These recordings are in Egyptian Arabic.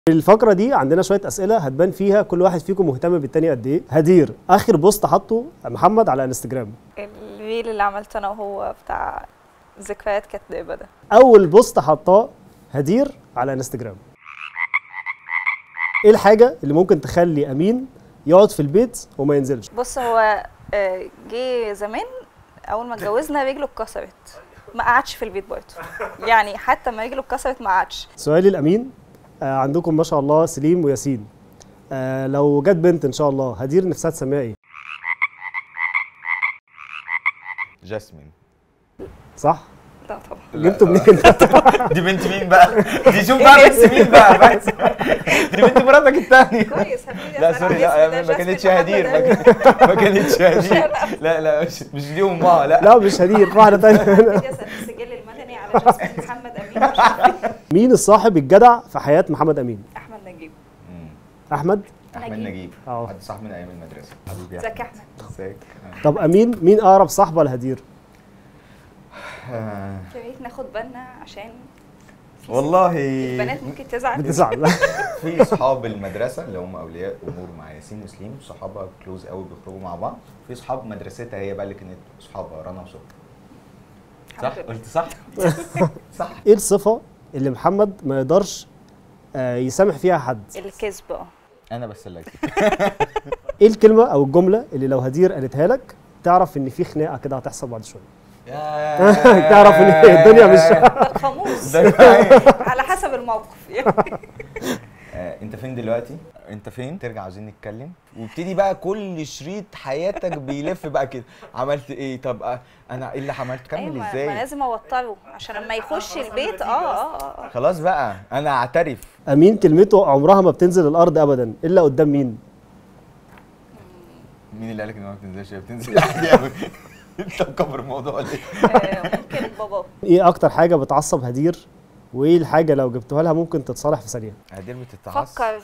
الفقره دي عندنا شويه اسئله هتبان فيها كل واحد فيكم مهتم بالتاني قد ايه هدير اخر بوست حطه محمد على انستجرام الريل اللي عملته انا وهو بتاع ذكريات كدابه ده اول بوست حطاه هدير على انستجرام ايه الحاجه اللي ممكن تخلي امين يقعد في البيت وما ينزلش بص هو آه، جه زمان اول ما اتجوزنا رجله اتكسرت ما قعدش في البيت برضه يعني حتى ما رجله اتكسرت ما قعدش سؤالي الامين آه عندكم ما شاء الله سليم وياسين آه لو جت بنت ان شاء الله هدير نفسها تسميها ايه جاسمين صح لا طبعا جبته منين انت دي بنت مين بقى؟ دي شوف بقى بنت مين بقى بس دي بنت مراتك التانية كويس هبتدي لا أسأل سوري عن لا الاسم ده، ما كانتش جاسمين هدير ما محمد كان- ما كانتش هدير لا لا مش مش دي امها لا لا مش هدير واحده تانية هبتدي اسال السجل المدني على جاسمين محمد امين مش عارفة. مين الصاحب الجدع في حياه محمد امين احمد نجيب مم. احمد احمد نجيب. نجيب اه. حد صاحب من ايام المدرسه حبيبي يا ازيك يا أحمد. احمد ازيك طب امين مين اقرب صاحبه لهدير آه. يا ريت ناخد بالنا عشان والله البنات ممكن تزعل بتزعل في اصحاب المدرسه اللي هم اولياء امور مع ياسين وسليم صحابها كلوز قوي بيخرجوا مع بعض في صحاب مدرستها هي بقى اللي كانت صحابها رنا وصبري صح الحمد لله. قلت صح صح ايه الصفه اللي محمد ما يقدرش آه يسامح فيها حد الكذب اه انا بس اللي أكتب. ايه الكلمه او الجمله اللي لو هدير قالتها لك تعرف ان في خناقه كده هتحصل بعد شويه يا- تعرف ان الدنيا مش ده قاموس ده- على حسب الموقف يعني آه، انت فين دلوقتي؟ انت فين؟ ترجع عاوزين نتكلم وابتدي بقى كل شريط حياتك بيلف بقى كده عملت ايه؟ طب آه، انا ايه اللي عملت؟ أيوة، كمل ما- ما ازاي؟ لازم اوتره عشان لما يخش البيت اه اه اه خلاص بقى انا اعترف امين كلمته عمرها ما بتنزل الارض ابدا الا قدام مين مين اللي قالك ان هو ما بتنزلش هي بتنزل عادي قوي انت مكبر الموضوع ليه؟ آه، ممكن بابا ايه اكتر حاجه بتعصب هدير وايه الحاجه لو جبتوها لها ممكن تتصالح في ثانيه هدير بتتعصب فكر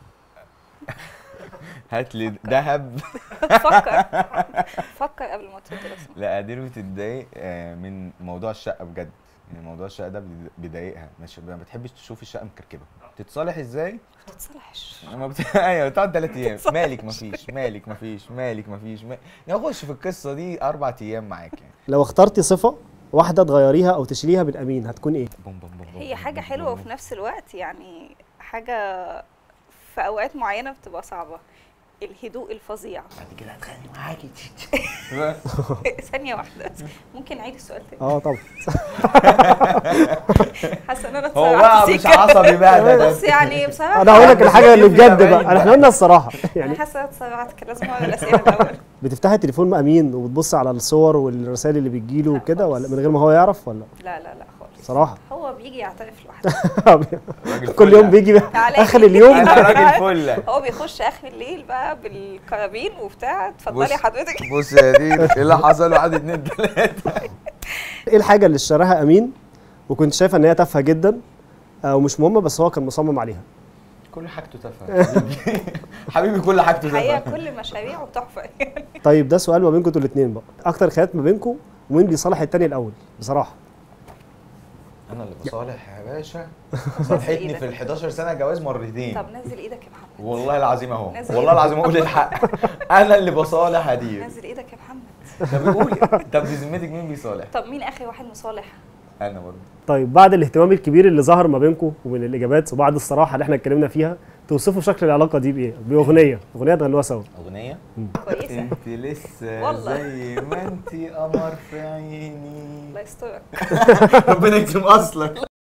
هات لي ذهب فكر فكر قبل ما تطلب لا هدير بتتضايق آه، من موضوع الشقه بجد يعني موضوع الشقه ده بيض- بيضايقها مش ما بتحبش تشوف الشقه مكركبه تتصالح ازاي؟ ما تتصلحش ما بت... ايوه تقعد ثلاث ايام مالك مفيش مالك مفيش مالك مفيش ما... نخش في القصه دي اربع ايام معاك يعني لو اخترتي صفه واحده تغيريها او تشيليها من امين هتكون ايه بوم بوم بوم بوم هي بوم حاجة بوم حلوة بوم. وفي نفس الوقت يعني حاجة في أوقات معينة بتبقى صعبة الهدوء الفظيع بعد كده هتخانق معاكي ثانية واحدة ممكن نعيد السؤال تاني اه طبعا حاسة إن أنا هو اتسرعت بقى مش سيكا. عصبي بقى ده بس يعني بصراحة انا هقول لك الحاجه اللي في بجد زمان بقى انا بقى. احنا قلنا الصراحه أنا يعني حاسة إن أنا اتسرعت كان لازم أقرا الأسئلة الأول بتفتحي تليفون امين وبتبصي على الصور والرسائل اللي بتجيله لا وكده ولا خالص. من غير ما هو يعرف ولا لا لا لا خالص صراحه هو بيجي يعترف لوحده راجل كل يوم فلة. بيجي تعالى اخر لي. اليوم انا راجل فله هو بيخش آخر الليل بقى بالكرابين وبتاع بص. اتفضلي حضرتك بص يا دي ايه اللي حصل واحد اتنين تلاته ايه الحاجه اللي اشتراها امين وكنت شايفه ان هي تافهه جدا آه، ومش مهمه بس هو كان مصمم عليها كل حاجته تافهه حبيبي حبيبي كل حاجته الحقيقة تافهه كل مشاريعه تحفة طيب ده سؤال ما بينكم انتوا الاثنين بقى اكتر خناقات ما بينكم ومين بيصالح التاني الاول بصراحه انا اللي بصالح يا باشا صالحتني في ال 11 سنه جواز مرتين طب نزل ايدك يا محمد والله العظيم اهو نزل والله إيدك. العظيم اقول الحق انا اللي بصالح هدير نزل ايدك يا محمد طب قولي طب بذمتك مين بيصالح؟ طب مين اخر واحد مصالح انا برضه طيب بعد الاهتمام الكبير اللي ظهر ما بينكم ومن الاجابات وبعد الصراحه اللي احنا اتكلمنا فيها توصفوا شكل العلاقه دي بايه باغنيه اغنيه تغنوها سوا اغنيه كويسه انت لسه والله. زي ما انت قمر في عيني الله يسترك ربنا يكتم اصلك